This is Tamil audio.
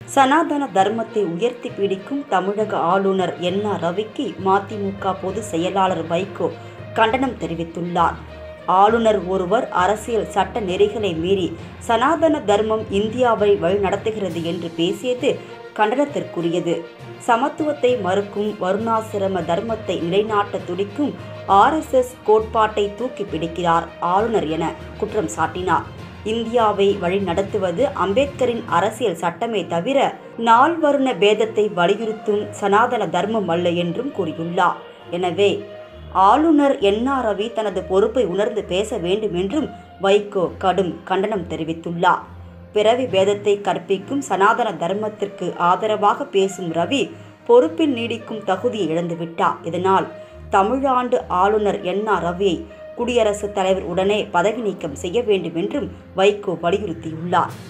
சனாதன தர்மத்தை உயர்த்தி பிடிக்கும் தமிழக ஆளுநர் என் ஆர் ரவிக்கு மதிமுக பொதுச் செயலாளர் வைகோ கண்டனம் தெரிவித்துள்ளார் ஆளுநர் ஒருவர் அரசியல் சட்ட நெறிகளை மீறி சனாதன தர்மம் இந்தியாவை வழிநடத்துகிறது என்று பேசியது கண்டனத்திற்குரியது சமத்துவத்தை மறுக்கும் வருணாசிரம தர்மத்தை நிலைநாட்ட துடிக்கும் ஆர்எஸ்எஸ் கோட்பாட்டை தூக்கி பிடிக்கிறார் ஆளுநர் என குற்றம் சாட்டினார் இந்தியாவை வழிநடத்துவது அம்பேத்கரின் அரசியல் சட்டமே தவிர நால்வருண பேதத்தை வலியுறுத்தும் சனாதன தர்மம் அல்ல என்றும் கூறியுள்ளார் எனவே ஆளுநர் என் ஆர் ரவி தனது பொறுப்பை உணர்ந்து பேச வேண்டும் என்றும் வைகோ கடும் கண்டனம் தெரிவித்துள்ளார் பிறவி பேதத்தை கற்பிக்கும் சனாதன தர்மத்திற்கு ஆதரவாக பேசும் ரவி பொறுப்பில் நீடிக்கும் தகுதியை இழந்துவிட்டார் இதனால் தமிழ்நாடு ஆளுநர் என் ஆர் ரவியை குடியரசுத் தலைவர் உடனே பதவி நீக்கம் செய்ய வேண்டும் என்றும் வைகோ வலியுறுத்தியுள்ளார்